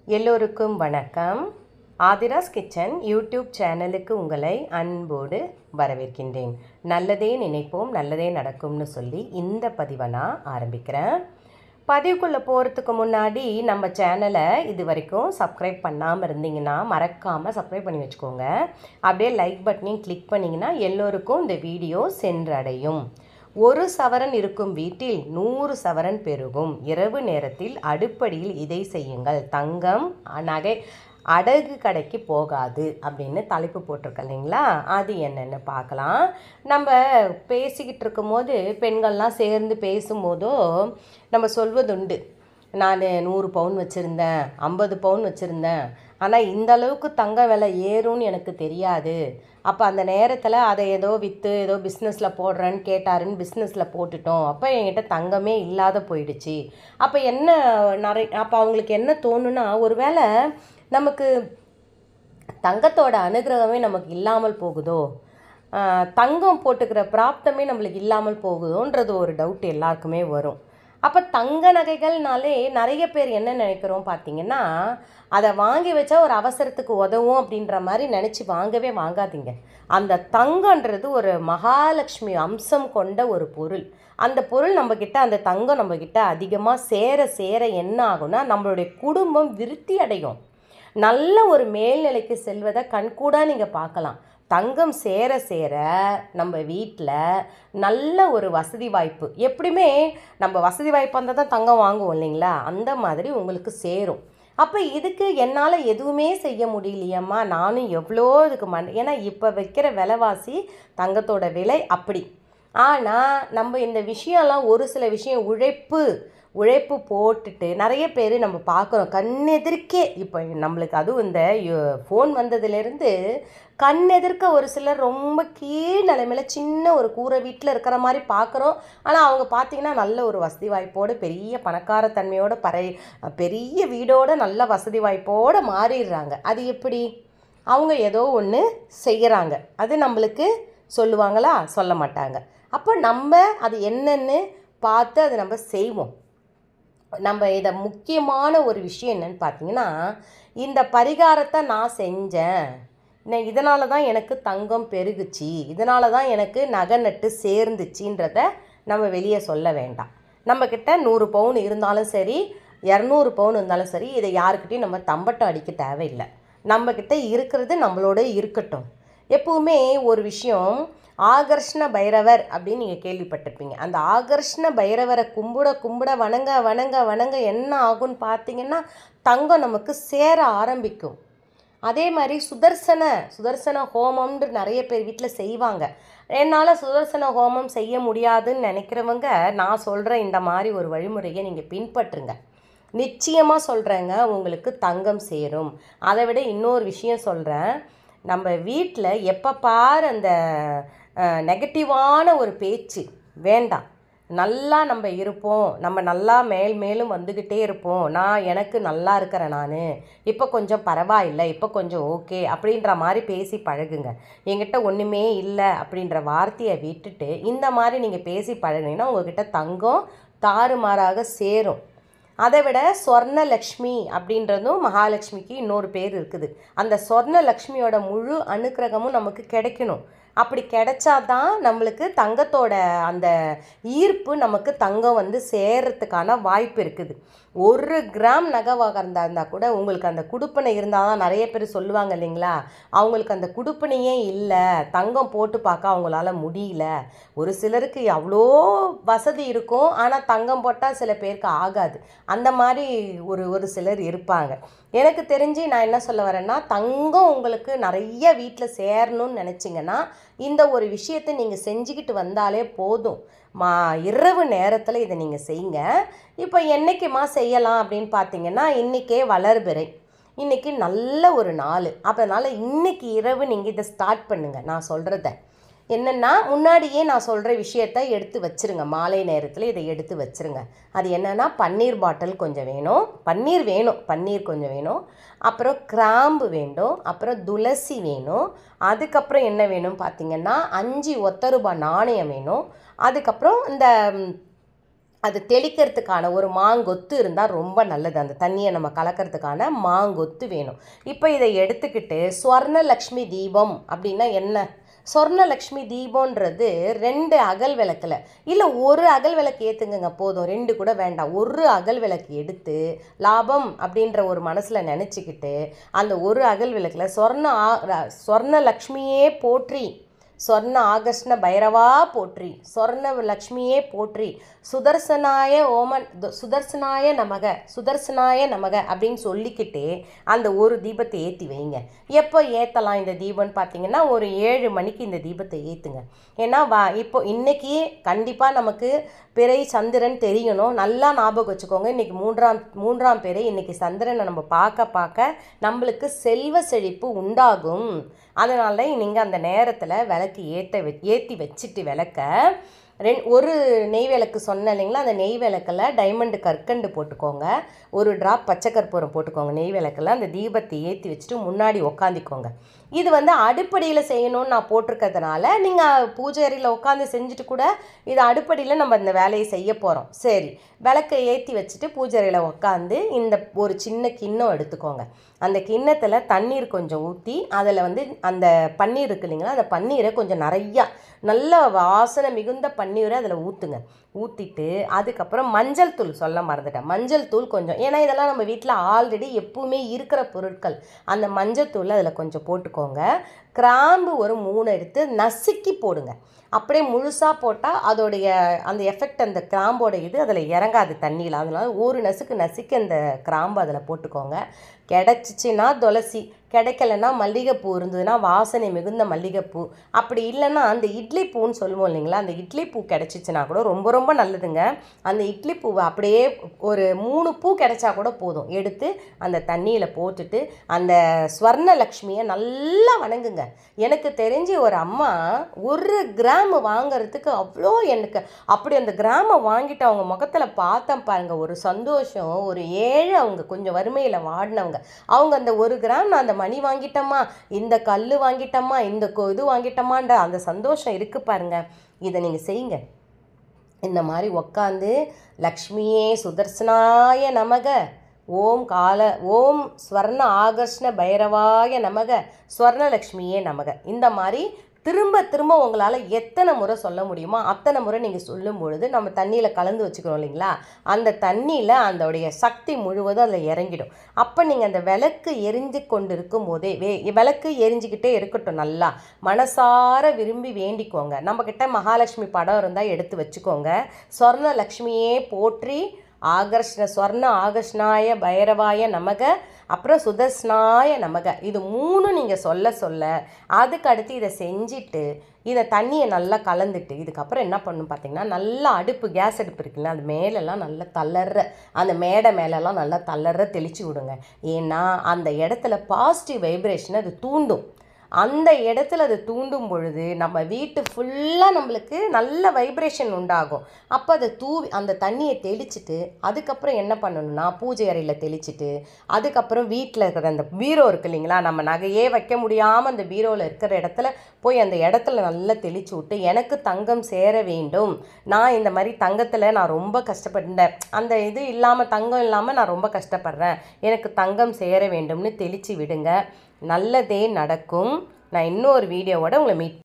எல்லோருக்கும் வணக்கம் Aadhira's kitchen YouTube சேனலுக்கு உங்களை அன்போடு வரவேற்கின்றேன் நல்லதே நினைப்போம் நல்லதே நடக்கும்னு சொல்லி இந்த பதிவை நான் ஆரம்பிக்கிறேன் பதிவுக்குள்ளே போகிறதுக்கு முன்னாடி நம்ம சேனலை இது வரைக்கும் சப்ஸ்கிரைப் பண்ணாமல் இருந்தீங்கன்னா மறக்காமல் சப்ஸ்கிரைப் பண்ணி வச்சுக்கோங்க அப்படியே லைக் பட்டனையும் கிளிக் பண்ணிங்கன்னா எல்லோருக்கும் இந்த வீடியோ சென்றடையும் ஒரு சவரன் இருக்கும் வீட்டில் நூறு சவரன் பெருகும் இரவு நேரத்தில் அடுப்படியில் இதை செய்யுங்கள் தங்கம் நகை அடகு கடைக்கு போகாது அப்படின்னு தலைப்பு போட்டிருக்க இல்லைங்களா அது என்னென்னு பார்க்கலாம் நம்ம பேசிக்கிட்டு இருக்கும்போது பெண்கள்லாம் சேர்ந்து பேசும்போதோ நம்ம சொல்வதுண்டு நான் நூறு பவுன் வச்சுருந்தேன் ஐம்பது பவுன் வச்சுருந்தேன் ஆனால் இந்த அளவுக்கு தங்க விலை ஏறும்னு எனக்கு தெரியாது அப்போ அந்த நேரத்தில் அதை ஏதோ விற்று ஏதோ பிஸ்னஸில் போடுறேன்னு கேட்டாருன்னு பிஸ்னஸில் போட்டுட்டோம் அப்போ என்கிட்ட தங்கமே இல்லாத போயிடுச்சு அப்போ என்ன நிறைய அப்போ அவங்களுக்கு என்ன தோணுன்னா ஒருவேளை நமக்கு தங்கத்தோட அனுகிரகமே நமக்கு இல்லாமல் போகுதோ ஆஹ் தங்கம் போட்டுக்கிற பிராப்தமே நம்மளுக்கு இல்லாமல் போகுதோன்றது ஒரு டவுட் எல்லாருக்குமே வரும் அப்போ தங்க நகைகள்னாலே நிறைய பேர் என்ன நினைக்கிறோம் பார்த்தீங்கன்னா அதை வாங்கி வச்சா ஒரு அவசரத்துக்கு உதவும் அப்படின்ற மாதிரி நினச்சி வாங்கவே வாங்காதீங்க அந்த தங்கன்றது ஒரு மகாலட்சுமி அம்சம் கொண்ட ஒரு பொருள் அந்த பொருள் நம்மக்கிட்ட அந்த தங்கம் நம்மக்கிட்ட அதிகமாக சேர சேர என்ன ஆகும்னா நம்மளுடைய குடும்பம் விருத்தி அடையும் நல்ல ஒரு மேல்நிலைக்கு செல்வதை கண்கூடாக நீங்கள் பார்க்கலாம் தங்கம் சேர சேர நம்ம வீட்டில் நல்ல ஒரு வசதி வாய்ப்பு எப்படியுமே நம்ம வசதி வாய்ப்பு இருந்தால் தான் தங்கம் வாங்குவோம் இல்லைங்களா அந்த மாதிரி உங்களுக்கு சேரும் அப்போ இதுக்கு என்னால் எதுவுமே செய்ய முடியலையம்மா நானும் எவ்வளோ இதுக்கு மண் ஏன்னா இப்போ வைக்கிற விலைவாசி தங்கத்தோட விலை அப்படி ஆனால் நம்ம இந்த விஷயம்லாம் ஒரு சில விஷயம் உழைப்பு உழைப்பு போட்டுட்டு நிறைய பேர் நம்ம பார்க்குறோம் கண்ணெதிர்க்கே இப்போ நம்மளுக்கு அதுவும் இந்த ஃபோன் வந்ததுலேருந்து கண்ணெதிர்க்க ஒரு சிலர் ரொம்ப கீழ் நிலைமையில் சின்ன ஒரு கூரை வீட்டில் இருக்கிற மாதிரி பார்க்குறோம் ஆனால் அவங்க பார்த்தீங்கன்னா நல்ல ஒரு வசதி வாய்ப்போடு பெரிய பணக்கார தன்மையோட பறை பெரிய வீடோட நல்ல வசதி வாய்ப்போடு மாறிடுறாங்க அது எப்படி அவங்க ஏதோ ஒன்று செய்கிறாங்க அது நம்மளுக்கு சொல்லுவாங்களா சொல்ல மாட்டாங்க அப்போ நம்ம அது என்னன்னு பார்த்து அதை நம்ம செய்வோம் நம்ம இதை முக்கியமான ஒரு விஷயம் என்னன்னு பார்த்தீங்கன்னா இந்த பரிகாரத்தை நான் செஞ்சேன் நான் இதனால தான் எனக்கு தங்கம் பெருகுச்சு இதனால தான் எனக்கு நகை நட்டு சேர்ந்துச்சின்றத நம்ம வெளியே சொல்ல வேண்டாம் நம்மக்கிட்ட நூறு பவுன் இருந்தாலும் சரி இரநூறு பவுன் இருந்தாலும் சரி இதை யாருக்கிட்டையும் நம்ம தம்பட்டம் அடிக்க தேவையில்லை நம்மக்கிட்ட இருக்கிறது நம்மளோட இருக்கட்டும் எப்பவுமே ஒரு விஷயம் ஆகர்ஷ்ண பைரவர் அப்படின்னு நீங்கள் கேள்விப்பட்டிருப்பீங்க அந்த ஆகர்ஷ்ண பைரவரை கும்பிட கும்பிட வணங்க வணங்க வணங்க என்ன ஆகும்னு பார்த்தீங்கன்னா தங்கம் நமக்கு சேர ஆரம்பிக்கும் அதே மாதிரி சுதர்சன சுதர்சன ஹோமம்ன்று நிறைய பேர் வீட்டில் செய்வாங்க என்னால் சுதர்சன ஹோமம் செய்ய முடியாதுன்னு நினைக்கிறவங்க நான் சொல்கிற இந்த மாதிரி ஒரு வழிமுறையை நீங்கள் பின்பற்றுங்க நிச்சயமாக சொல்கிறேங்க உங்களுக்கு தங்கம் சேரும் அதை விட இன்னொரு விஷயம் சொல்கிறேன் நம்ம வீட்டில் எப்போ பார் அந்த நெகட்டிவான ஒரு பேச்சு வேண்டாம் நல்லா நம்ம இருப்போம் நம்ம நல்லா மேல் மேலும் வந்துக்கிட்டே இருப்போம் நான் எனக்கு நல்லா இருக்கிறேன் நான் இப்போ கொஞ்சம் பரவாயில்லை இப்போ கொஞ்சம் ஓகே அப்படின்ற மாதிரி பேசி பழகுங்க என்கிட்ட ஒன்றுமே இல்லை அப்படின்ற வார்த்தையை விட்டுட்டு இந்த மாதிரி நீங்கள் பேசி பழகுனீங்கன்னா உங்ககிட்ட தங்கம் தாறுமாறாக சேரும் அதை விட சொர்ணலக்ஷ்மி அப்படின்றதும் மகாலட்சுமிக்கு இன்னொரு பேர் இருக்குது அந்த சொர்ணலக்ஷ்மியோட முழு அனுக்கிரகமும் நமக்கு கிடைக்கணும் அப்படி கிடைச்சாதான் நம்மளுக்கு தங்கத்தோட அந்த ஈர்ப்பு நமக்கு தங்கம் வந்து சேர்றதுக்கான வாய்ப்பு இருக்குது ஒரு கிராம் நகை வாங்குறதா இருந்தால் கூட உங்களுக்கு அந்த குடுப்பனை இருந்தால் தான் நிறைய பேர் சொல்லுவாங்க இல்லைங்களா அவங்களுக்கு அந்த குடுப்பனையே இல்லை தங்கம் போட்டு பார்க்க அவங்களால முடியல ஒரு சிலருக்கு அவ்வளோ வசதி இருக்கும் ஆனால் தங்கம் போட்டால் சில பேருக்கு ஆகாது அந்த மாதிரி ஒரு ஒரு சிலர் இருப்பாங்க எனக்கு தெரிஞ்சு நான் என்ன சொல்ல வரேன்னா தங்கம் உங்களுக்கு நிறைய வீட்டில் சேரணும்னு நினச்சிங்கன்னா இந்த ஒரு விஷயத்தை நீங்கள் செஞ்சுக்கிட்டு வந்தாலே போதும் மா இரவு நேரத்தில் இதை நீங்கள் செய்யுங்க இப்போ என்றைக்குமா செய்யலாம் அப்படின்னு பார்த்தீங்கன்னா இன்றைக்கே வளர்பிறை இன்றைக்கி நல்ல ஒரு நாள் அதனால் இன்றைக்கி இரவு நீங்கள் இதை ஸ்டார்ட் பண்ணுங்கள் நான் சொல்கிறத என்னென்னா முன்னாடியே நான் சொல்கிற விஷயத்த எடுத்து வச்சுருங்க மாலை நேரத்தில் இதை எடுத்து வச்சுருங்க அது என்னென்னா பன்னீர் பாட்டில் கொஞ்சம் வேணும் பன்னீர் வேணும் பன்னீர் கொஞ்சம் வேணும் அப்புறம் கிராம்பு வேண்டும் அப்புறம் துளசி வேணும் அதுக்கப்புறம் என்ன வேணும் பார்த்தீங்கன்னா அஞ்சு ஒத்த ரூபாய் நாணயம் வேணும் அதுக்கப்புறம் இந்த ம், அது தெளிக்கிறதுக்கான ஒரு மாங்கொத்து இருந்தால் ரொம்ப நல்லது அந்த தண்ணியை நம்ம கலக்கிறதுக்கான மாங்கொத்து வேணும் இப்போ இதை எடுத்துக்கிட்டு ஸ்வர்ணலக்ஷ்மி தீபம் அப்படின்னா என்ன சொர்ணலக்ஷ்மி தீபம்ன்றது ரெண்டு அகல் விளக்கில் இல்லை ஒரு அகல் விளக்கு ஏற்றுங்கங்க போதும் ரெண்டு கூட வேண்டாம் ஒரு அகல் விளக்கு எடுத்து லாபம் அப்படின்ற ஒரு மனசில் நினச்சிக்கிட்டு அந்த ஒரு அகல் விளக்கில் சொர்ண ஆ ர- சொர்ணலக்ஷ்மியே போற்றி சொர்ண ஆகர்ஷ்ண பைரவா போற்றி சொர்ண லக்ஷ்மியே போற்றி சுதர்சனாய ஓமன் து- சுதர்சனாய நமக சுதர்சனாய நமக அப்படின்னு சொல்லிக்கிட்டே அந்த ஒரு தீபத்தை ஏற்றி வைங்க எப்போ ஏற்றலாம் இந்த தீபம்னு பார்த்தீங்கன்னா ஒரு ஏழு மணிக்கு இந்த தீபத்தை ஏற்றுங்க ஏன்னா வா இப்போ இன்னைக்கு கண்டிப்பாக நமக்கு பிறை சந்திரன் தெரியணும் நல்லா ஞாபகம் வச்சுக்கோங்க இன்னைக்கு மூன்றாம் மூன்றாம் பிறை இன்னைக்கு சந்திரனை நம்ம பார்க்க பார்க்க நம்மளுக்கு செல்வ செழிப்பு உண்டாகும் அதனால நீங்கள் அந்த நேரத்தில் விளக்கு ஏற்ற வெ ஏற்றி வச்சுட்டு விளக்க ரெண் ஒரு நெய் விளக்கு சொன்னேன் இல்லைங்களா அந்த நெய் விளக்கில் டைமண்டு கற்கண்டு போட்டுக்கோங்க ஒரு ட்ராப் பச்சை கற்பூரம் போட்டுக்கோங்க நெய் விளக்கில் அந்த தீபத்தை ஏற்றி வச்சுட்டு முன்னாடி உக்காந்திக்கோங்க இது வந்து அடுப்படியில் செய்யணும்னு நான் போட்டிருக்கிறதுனால நீங்கள் பூஜை அறையில் உட்காந்து செஞ்சுட்டு கூட இது அடுப்படியில் நம்ம இந்த வேலையை செய்ய போகிறோம் சரி விளக்கை ஏற்றி வச்சுட்டு பூஜை அறையில் உட்காந்து இந்த ஒரு சின்ன கிண்ணம் எடுத்துக்கோங்க அந்த கிண்ணத்தில் தண்ணீர் கொஞ்சம் ஊற்றி அதில் வந்து அந்த பன்னீர் இருக்கு இல்லைங்களா அந்த பன்னீரை கொஞ்சம் நிறையா நல்ல வாசனை மிகுந்த பன்னீரை அதில் ஊற்றுங்க ஊற்றிட்டு அதுக்கப்புறம் மஞ்சள் தூள் சொல்ல மறந்துட்டேன் மஞ்சள் தூள் கொஞ்சம் ஏன்னா இதெல்லாம் நம்ம வீட்டில் ஆல்ரெடி எப்பவுமே இருக்கிற பொருட்கள் அந்த மஞ்சள் தூள் அதில் கொஞ்சம் போட்டுக்கோங்க கிராம்பு ஒரு மூணு எடுத்து நசுக்கி போடுங்க அப்படியே முழுசாக போட்டால் அதோடைய அந்த எஃபெக்ட் அந்த கிராம்போட இது அதில் இறங்காது தண்ணியில் அதனால ஒரு நசுக்கு நசுக்கி அந்த கிராம்பு அதில் போட்டுக்கோங்க கிடச்சிச்சின்னா துளசி கிடைக்கலன்னா மல்லிகைப்பூ இருந்ததுன்னா வாசனை மிகுந்த மல்லிகைப்பூ அப்படி இல்லைன்னா அந்த இட்லி பூன்னு சொல்லுவோம் இல்லைங்களா அந்த இட்லி பூ கிடச்சிச்சின்னா கூட ரொம்ப ரொம்ப நல்லதுங்க அந்த இட்லி பூவை அப்படியே ஒரு மூணு பூ கிடைச்சா கூட போதும் எடுத்து அந்த தண்ணியில் போட்டுட்டு அந்த ஸ்வர்ணலக்ஷ்மியை நல்லா வணங்குங்க எனக்கு தெரிஞ்சு ஒரு அம்மா ஒரு கிராம் வாங்குறதுக்கு அவ்வளோ எனக்கு அப்படி அந்த கிராமை வாங்கிட்டு அவங்க முகத்தில் பார்த்தேன் பாருங்க ஒரு சந்தோஷம் ஒரு ஏழை அவங்க கொஞ்சம் வறுமையில் வாடினவங்க அவங்க அந்த ஒரு கிராம் நான் அந்த மணி வாங்கிட்டோமா இந்த கல் வாங்கிட்டோமா இந்த கொ- இது வாங்கிட்டோமான்ற அந்த சந்தோஷம் இருக்கு பாருங்க இதை நீங்கள் செய்யுங்க இந்த மாதிரி உக்காந்து லக்ஷ்மியே சுதர்சனாய நமக ஓம் கால ஓம் ஸ்வர்ண ஆகர்ஷ்ண பைரவாய நமக ஸ்வர்ணலக்ஷ்மியே நமக இந்த மாதிரி திரும்ப திரும்ப உங்களால் எத்தனை முறை சொல்ல முடியுமோ அத்தனை முறை நீங்கள் சொல்லும் பொழுது நம்ம தண்ணியில் கலந்து வச்சுக்கிறோம் இல்லைங்களா அந்த தண்ணியில் அதோடைய சக்தி முழுவதும் அதில் இறங்கிடும் அப்போ நீங்கள் அந்த விளக்கு எரிஞ்சு கொண்டு இருக்கும் போதே வே விளக்கு எரிஞ்சுக்கிட்டே இருக்கட்டும் நல்லா மனசார விரும்பி வேண்டிக்கோங்க நம்மக்கிட்ட மகாலட்சுமி படம் இருந்தால் எடுத்து வச்சுக்கோங்க சொர்ண லக்ஷ்மியே போற்றி ஆகர்ஷ்ண ஸ்வர்ண ஆகர்ஷ்ணாய பைரவாய நமக அப்புறம் சுதர்ஷ்ணாய நமக இது மூணு நீங்கள் சொல்ல சொல்ல அதுக்கு அடுத்து இதை செஞ்சுட்டு இதை தண்ணியை நல்லா கலந்துட்டு இதுக்கப்புறம் என்ன பண்ணணும் பார்த்தீங்கன்னா நல்லா அடுப்பு கேஸ் அடுப்பு இருக்குல்ல அது மேலெல்லாம் நல்லா தளர்ற அந்த மேடை மேலெல்லாம் நல்லா தளர்ற தெளிச்சு விடுங்க ஏன்னா அந்த இடத்துல பாசிட்டிவ் வைப்ரேஷன் அது தூண்டும் அந்த இடத்துல அது தூண்டும் பொழுது நம்ம வீட்டு ஃபுல்லாக நம்மளுக்கு நல்ல வைப்ரேஷன் உண்டாகும் அப்போ அதை தூவி அந்த தண்ணியை தெளிச்சிட்டு அதுக்கப்புறம் என்ன பண்ணணும்னா பூஜை அறையில் தெளிச்சிட்டு அதுக்கப்புறம் வீட்டில் இருக்கிற அந்த பீரோ இருக்கு இல்லைங்களா நம்ம நகையே வைக்க முடியாமல் அந்த பீரோவில் இருக்கிற இடத்துல போய் அந்த இடத்துல நல்லா தெளிச்சு விட்டு எனக்கு தங்கம் சேர வேண்டும் நான் இந்த மாதிரி தங்கத்தில் நான் ரொம்ப கஷ்டப்பட்டேன் அந்த இது இல்லாமல் தங்கம் இல்லாமல் நான் ரொம்ப கஷ்டப்படுறேன் எனக்கு தங்கம் சேர வேண்டும்னு தெளித்து விடுங்க நல்லதே நடக்கும் நான் இன்னொரு வீடியோவோட உங்களை மீட்